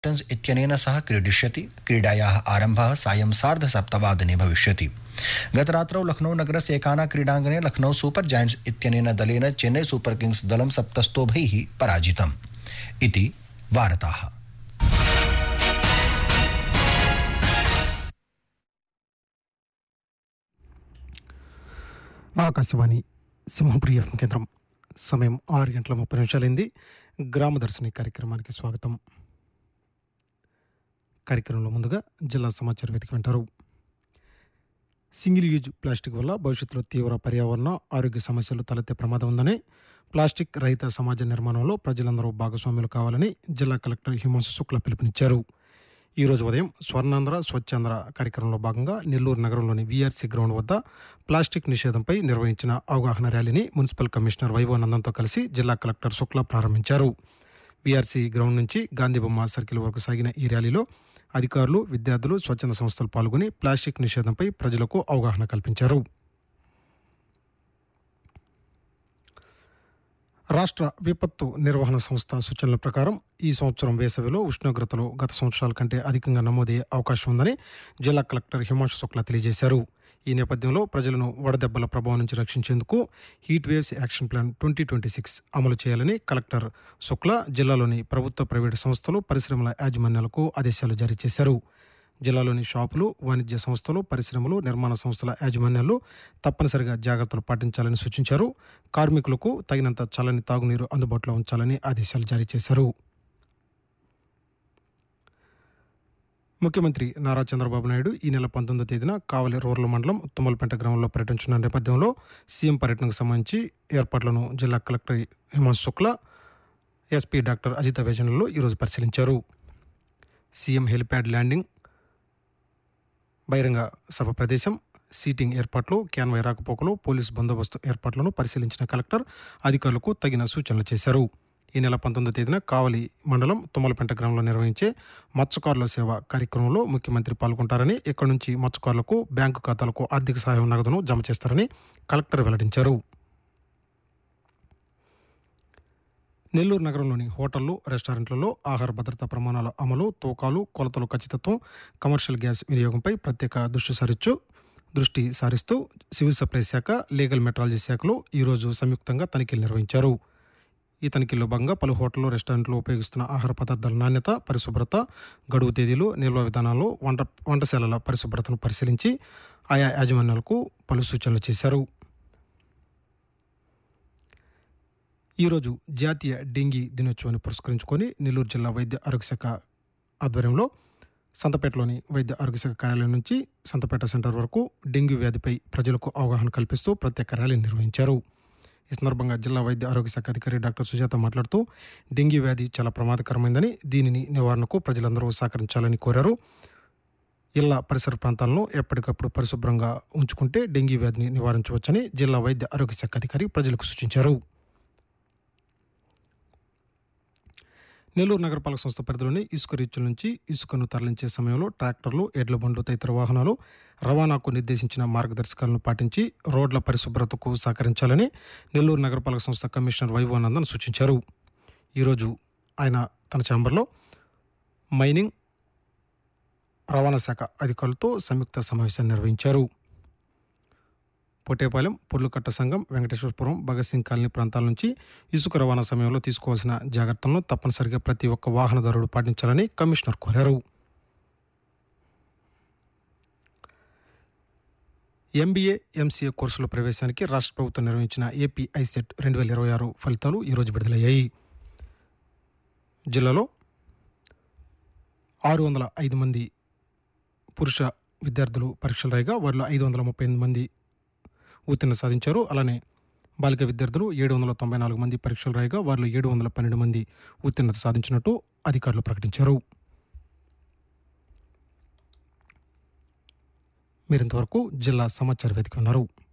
titans इत्यनेन सह क्रीडिष्यति क्रीडायाः आरम्भः सायं सार्धसप्तवादने भविष्यति गतरात्रौ लखनऊ नगरस्य एकाना क्रीडाङ्गणे लखनऊ सुपर जायण्ट्स इत्यनेन दलेन चेन्नई सुपर किंग्स दलं सप्तस्तोभैः पराजितम् इति वार्ताः ఆకాశవాణి సింహపురి ఎఫ్ఎం కేంద్రం సమయం ఆరు గంటల ముప్పై నిమిషాలైంది గ్రామదర్శిని కార్యక్రమానికి స్వాగతం కార్యక్రమంలో ముందుగా జిల్లా సమాచార వేదిక వింటారు సింగిల్ యూజ్ ప్లాస్టిక్ వల్ల భవిష్యత్తులో తీవ్ర పర్యావరణ ఆరోగ్య సమస్యలు తలెత్తే ప్రమాదం ఉందని ప్లాస్టిక్ రహిత సమాజ నిర్మాణంలో ప్రజలందరూ భాగస్వాములు కావాలని జిల్లా కలెక్టర్ హిమాంశు శుక్ల పిలుపునిచ్చారు ఈ రోజు ఉదయం స్వర్ణాంధ్ర స్వచ్ఛాంధ్ర కార్యక్రమంలో భాగంగా నెల్లూరు నగరంలోని వీఆర్సీ గ్రౌండ్ వద్ద ప్లాస్టిక్ నిషేధంపై నిర్వహించిన అవగాహన ర్యాలీని మున్సిపల్ కమిషనర్ వైభవానందంతో కలిసి జిల్లా కలెక్టర్ శుక్ల ప్రారంభించారు వీఆర్సీ గ్రౌండ్ నుంచి గాంధీబొమ్మ సర్కిల్ వరకు సాగిన ఈ ర్యాలీలో అధికారులు విద్యార్థులు స్వచ్ఛంద సంస్థలు పాల్గొని ప్లాస్టిక్ నిషేధంపై ప్రజలకు అవగాహన కల్పించారు రాష్ట్ర విపత్తు నిర్వహణ సంస్థ సూచనల ప్రకారం ఈ సంవత్సరం వేసవిలో ఉష్ణోగ్రతలు గత సంవత్సరాల కంటే అధికంగా నమోదయ్యే అవకాశం ఉందని జిల్లా కలెక్టర్ హిమాంశు శుక్లా తెలియజేశారు ఈ నేపథ్యంలో ప్రజలను వడదెబ్బల ప్రభావం నుంచి రక్షించేందుకు heat waves action plan twenty twenty six అమలు చేయాలని కలెక్టర్ శుక్లా జిల్లాలోని ప్రభుత్వ ప్రైవేటు సంస్థలు పరిశ్రమల యాజమాన్యాలకు ఆదేశాలు జారీ చేశారు జిల్లాలోని షాపులు వాణిజ్య సంస్థలు పరిశ్రమలు నిర్మాణ సంస్థల యాజమాన్యాలు తప్పనిసరిగా జాగ్రత్తలు పాటించాలని సూచించారు కార్మికులకు తగినంత చల్లని తాగునీరు అందుబాటులో ఉంచాలని ఆదేశాలు జారీ చేశారు ముఖ్యమంత్రి నారా చంద్రబాబు నాయుడు ఈ నెల పంతొమ్మిదో తేదీన కావలి రూరల్ మండలం తుమ్మలపేట గ్రామంలో పర్యటించిన నేపథ్యంలో సీఎం పర్యటనకు సంబంధించి ఏర్పాట్లను జిల్లా collector Himanshu Shukla SP doctor Ajitha వేజనలో ఈరోజు పరిశీలించారు సీఎం హెలిప్యాడ్ ల్యాండింగ్ బహిరంగ సభ ప్రదేశం సీటింగ్ ఏర్పాట్లు క్యాన్వై రాకపోకలు పోలీసు బందోబస్తు ఏర్పాట్లను పరిశీలించిన కలెక్టర్ అధికారులకు తగిన సూచనలు చేశారు ఈ నెల పంతొమ్మిదో తేదీన కావలి మండలం తుమ్మలపెంట గ్రామంలో నిర్వహించే మత్స్యకారుల సేవ కార్యక్రమంలో ముఖ్యమంత్రి పాల్గొంటారని ఇక్కడి నుంచి మత్స్యకారులకు బ్యాంకు ఖాతాలకు ఆర్థిక సహాయం నగదును జమ చేస్తారని కలెక్టర్ వెల్లడించారు నెల్లూరు నగరంలోని హోటళ్లు రెస్టారెంట్లలో ఆహార భద్రతా ప్రమాణాల అమలు తూకాలు కొలతలు ఖచ్చితత్వం కమర్షియల్ గ్యాస్ వినియోగంపై ప్రత్యేక దృష్టి సారించు దృష్టి సారిస్తూ సివిల్ సప్లై శాఖ లీగల్ మెట్రాలజీ శాఖలు ఈరోజు సంయుక్తంగా తనిఖీలు నిర్వహించారు ఈ తనిఖీల్లో భాగంగా పలు హోటళ్లు రెస్టారెంట్లు ఉపయోగిస్తున్న ఆహార పదార్థాల నాణ్యత పరిశుభ్రత గడువు తేదీలు నిల్వ విధానాలు వంట వంటశాలల పరిశుభ్రతను పరిశీలించి ఆయా యాజమాన్యాలకు పలు సూచనలు చేశారు ఈరోజు జాతీయ డెంగీ దినోత్సవాన్ని పురస్కరించుకొని నెల్లూరు జిల్లా వైద్య ఆరోగ్య శాఖ ఆధ్వర్యంలో సంతపేటలోని వైద్య ఆరోగ్య శాఖ కార్యాలయం నుంచి సంతపేట సెంటర్ వరకు డెంగ్యూ వ్యాధిపై ప్రజలకు అవగాహన కల్పిస్తూ ప్రత్యేక ర్యాలీ నిర్వహించారు ఈ సందర్భంగా జిల్లా వైద్య ఆరోగ్య శాఖ అధికారి డాక్టర్ సుజాత మాట్లాడుతూ డెంగ్యూ వ్యాధి చాలా ప్రమాదకరమైందని దీనిని నివారణకు ప్రజలందరూ సహకరించాలని కోరారు ఇళ్ల పరిసర ప్రాంతాలను ఎప్పటికప్పుడు పరిశుభ్రంగా ఉంచుకుంటే డెంగ్యూ వ్యాధిని నివారించవచ్చని జిల్లా వైద్య ఆరోగ్య శాఖ అధికారి ప్రజలకు సూచించారు నెల్లూరు నగరపాలక సంస్థ పరిధిలోని ఇసుక రీచ్ల నుంచి ఇసుకను తరలించే సమయంలో ట్రాక్టర్లు ఎడ్ల బండ్లు తదితర వాహనాలు రవాణాకు నిర్దేశించిన మార్గదర్శకాలను పాటించి రోడ్ల పరిశుభ్రతకు సహకరించాలని నెల్లూరు నగరపాలక సంస్థ కమిషనర్ వైభవానందన్ సూచించారు ఈరోజు ఆయన తన ఛాంబర్లో మైనింగ్ రవాణా శాఖ అధికారులతో సంయుక్త సమావేశాన్ని నిర్వహించారు పొట్టేపాలెం పొర్లుకట్ట సంఘం వెంకటేశ్వరపురం భగత్ సింగ్ కాలనీ ప్రాంతాల నుంచి ఇసుక రవాణా సమయంలో తీసుకోవాల్సిన జాగ్రత్తలను తప్పనిసరిగా ప్రతి ఒక్క వాహనదారుడు పాటించాలని కమిషనర్ కోరారు ఎంబీఏ ఎంసీఏ కోర్సుల ప్రవేశానికి రాష్ట్ర ప్రభుత్వం నిర్వహించిన ఏపీ ఐసెట్ రెండు వేల ఇరవై ఆరు ఫలితాలు ఈరోజు విడుదలయ్యాయి జిల్లాలో ఆరు వందల ఐదు మంది పురుష విద్యార్థులు పరీక్షలు రాయగా వారిలో ఐదు వందల ముప్పై ఎనిమిది మంది ఉత్తీర్ణ సాధించారు అలానే బాలిక విద్యార్థులు ఏడు వందల తొంభై నాలుగు మంది పరీక్షలు రాయగా వారిలో ఏడు వందల పన్నెండు మంది ఉత్తీర్ణత సాధించినట్టు అధికారులు ప్రకటించారు మీరింతవరకు జిల్లా సమాచార వేదిక ఉన్నారు